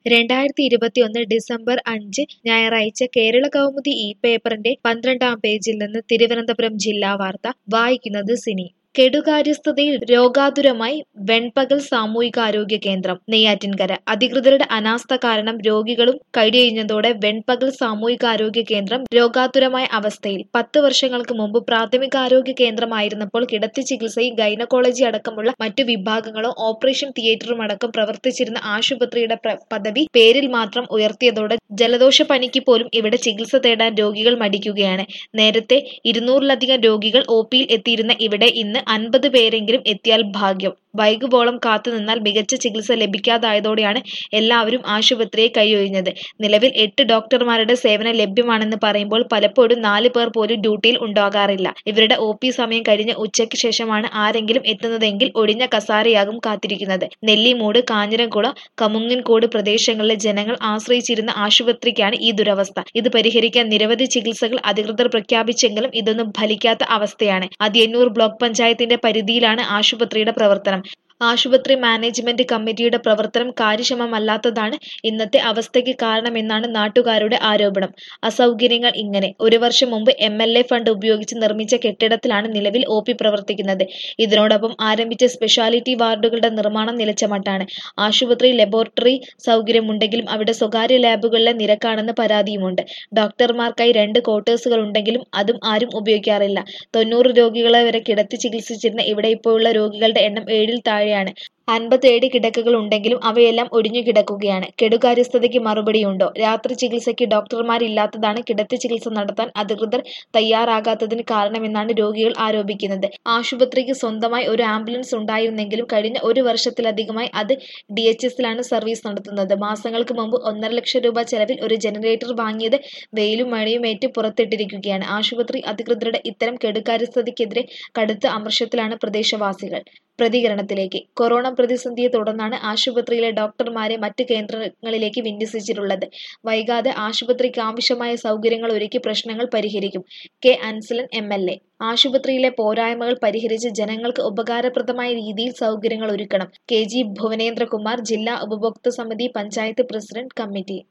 രണ്ടായിരത്തി ഇരുപത്തിയൊന്ന് ഡിസംബർ അഞ്ച് ഞായറാഴ്ച കേരള കൗമുദി ഈ പേപ്പറിന്റെ പന്ത്രണ്ടാം പേജിൽ നിന്ന് തിരുവനന്തപുരം ജില്ലാ വാർത്ത വായിക്കുന്നത് സിനി കെടുകാര്യസ്ഥതയിൽ രോഗാതുരമായി വെൺപകൽ സാമൂഹികാരോഗ്യ കേന്ദ്രം നെയ്യാറ്റിൻകര അധികൃതരുടെ അനാസ്ഥ കാരണം രോഗികളും കഴിയഴിഞ്ഞതോടെ വെൺപകൽ സാമൂഹികാരോഗ്യ കേന്ദ്രം രോഗാതുരമായ അവസ്ഥയിൽ പത്ത് വർഷങ്ങൾക്ക് മുമ്പ് പ്രാഥമികാരോഗ്യ കേന്ദ്രമായിരുന്നപ്പോൾ കിടത്തി ചികിത്സയും ഗൈനക്കോളജി അടക്കമുള്ള മറ്റു വിഭാഗങ്ങളും ഓപ്പറേഷൻ തിയേറ്ററും അടക്കം പ്രവർത്തിച്ചിരുന്ന ആശുപത്രിയുടെ പ്ര- പദവി പേരിൽ മാത്രം ഉയർത്തിയതോടെ ജലദോഷ പനിക്ക് പോലും ഇവിടെ ചികിത്സ തേടാൻ രോഗികൾ മടിക്കുകയാണ് നേരത്തെ ഇരുന്നൂറിലധികം രോഗികൾ ഒ പിയിൽ എത്തിയിരുന്ന ഇവിടെ ഇന്ന് അൻപത് പേരെങ്കിലും എത്തിയാൽ ഭാഗ്യം വൈകുവോളം കാത്തുനിന്നാൽ മികച്ച ചികിത്സ ലഭിക്കാതായതോടെയാണ് എല്ലാവരും ആശുപത്രിയെ കൈയൊഴിഞ്ഞത് നിലവിൽ എട്ട് ഡോക്ടർമാരുടെ സേവനം ലഭ്യമാണെന്ന് പറയുമ്പോൾ പലപ്പോഴും നാല് പേർ പോലും ഡ്യൂട്ടിയിൽ ഉണ്ടാകാറില്ല ഇവരുടെ ഒ പി സമയം കഴിഞ്ഞ് ഉച്ചയ്ക്ക് ശേഷമാണ് ആരെങ്കിലും എത്തുന്നതെങ്കിൽ ഒഴിഞ്ഞ കസാരയാകും കാത്തിരിക്കുന്നത് നെല്ലിമൂട് കാഞ്ഞിരംകുളം കമുങ്ങിൻകോട് പ്രദേശങ്ങളിലെ ജനങ്ങൾ ആശ്രയിച്ചിരുന്ന ആശുപത്രിക്കാണ് ഈ ദുരവസ്ഥ ഇത് പരിഹരിക്കാൻ നിരവധി ചികിത്സകൾ അധികൃതർ പ്രഖ്യാപിച്ചെങ്കിലും ഇതൊന്നും ഫലിക്കാത്ത അവസ്ഥയാണ് അതിയന്നൂർ ബ്ലോക്ക് പഞ്ചായത്തിന്റെ പരിധിയിലാണ് ആശുപത്രിയുടെ പ്രവർത്തനം ആശുപത്രി മാനേജ്മെന്റ് കമ്മിറ്റിയുടെ പ്രവർത്തനം കാര്യക്ഷമമല്ലാത്തതാണ് ഇന്നത്തെ അവസ്ഥയ്ക്ക് കാരണമെന്നാണ് നാട്ടുകാരുടെ ആരോപണം അസൗകര്യങ്ങൾ ഇങ്ങനെ ഒരു വർഷം മുമ്പ് എം എൽ എ ഫണ്ട് ഉപയോഗിച്ച് നിർമ്മിച്ച കെട്ടിടത്തിലാണ് നിലവിൽ ഒ പി പ്രവർത്തിക്കുന്നത് ഇതിനോടൊപ്പം ആരംഭിച്ച സ്പെഷ്യാലിറ്റി വാർഡുകളുടെ നിർമ്മാണം നിലച്ച മട്ടാണ് ആശുപത്രി ലബോറട്ടറി സൗകര്യമുണ്ടെങ്കിലും അവിടെ സ്വകാര്യ ലാബുകളിലെ നിരക്കാണെന്ന് പരാതിയുമുണ്ട് ഡോക്ടർമാർക്കായി രണ്ട് ക്വാർട്ടേഴ്സുകൾ ഉണ്ടെങ്കിലും അതും ആരും ഉപയോഗിക്കാറില്ല തൊണ്ണൂറ് രോഗികളെ വരെ കിടത്തി ചികിത്സിച്ചിരുന്ന ഇവിടെ ഇപ്പോഴുള്ള രോഗികളുടെ എണ്ണം ഏഴിൽ താഴെയാണ് അൻപത്തേഴ് കിടക്കകൾ ഉണ്ടെങ്കിലും അവയെല്ലാം ഒഴിഞ്ഞു കിടക്കുകയാണ് കെടുകാര്യസ്ഥതയ്ക്ക് മറുപടിയുണ്ടോ രാത്രി ചികിത്സയ്ക്ക് ഡോക്ടർമാരില്ലാത്തതാണ് കിടത്തി ചികിത്സ നടത്താൻ അധികൃതർ തയ്യാറാകാത്തതിന് കാരണമെന്നാണ് രോഗികൾ ആരോപിക്കുന്നത് ആശുപത്രിക്ക് സ്വന്തമായി ഒരു ആംബുലൻസ് ഉണ്ടായിരുന്നെങ്കിലും കഴിഞ്ഞ ഒരു വർഷത്തിലധികമായി അത് ഡി എച്ച് എസിലാണ് സർവീസ് നടത്തുന്നത് മാസങ്ങൾക്ക് മുമ്പ് ഒന്നര ലക്ഷം രൂപ ചെലവിൽ ഒരു ജനറേറ്റർ വാങ്ങിയത് വെയിലും മഴയും ഏറ്റ് പുറത്തിട്ടിരിക്കുകയാണ് ആശുപത്രി അധികൃതരുടെ ഇത്തരം കെടുകാര്യസ്ഥതയ്ക്കെതിരെ കടുത്ത അമർഷത്തിലാണ് പ്രദേശവാസികൾ പ്രതികരണത്തിലേക്ക് കൊറോണ പ്രതിസന്ധിയെ തുടർന്നാണ് ആശുപത്രിയിലെ ഡോക്ടർമാരെ മറ്റ് കേന്ദ്രങ്ങളിലേക്ക് വിന്യസിച്ചിട്ടുള്ളത് വൈകാതെ ആശുപത്രിക്ക് ആവശ്യമായ സൗകര്യങ്ങൾ ഒരുക്കി പ്രശ്നങ്ങൾ പരിഹരിക്കും K Ansalan M L A ആശുപത്രിയിലെ പോരായ്മകൾ പരിഹരിച്ച് ജനങ്ങൾക്ക് ഉപകാരപ്രദമായ രീതിയിൽ സൗകര്യങ്ങൾ ഒരുക്കണം കെ ജി ഭുവനേന്ദ്രകുമാർ ജില്ലാ ഉപഭോക്തൃ സമിതി പഞ്ചായത്ത് പ്രസിഡന്റ് കമ്മിറ്റി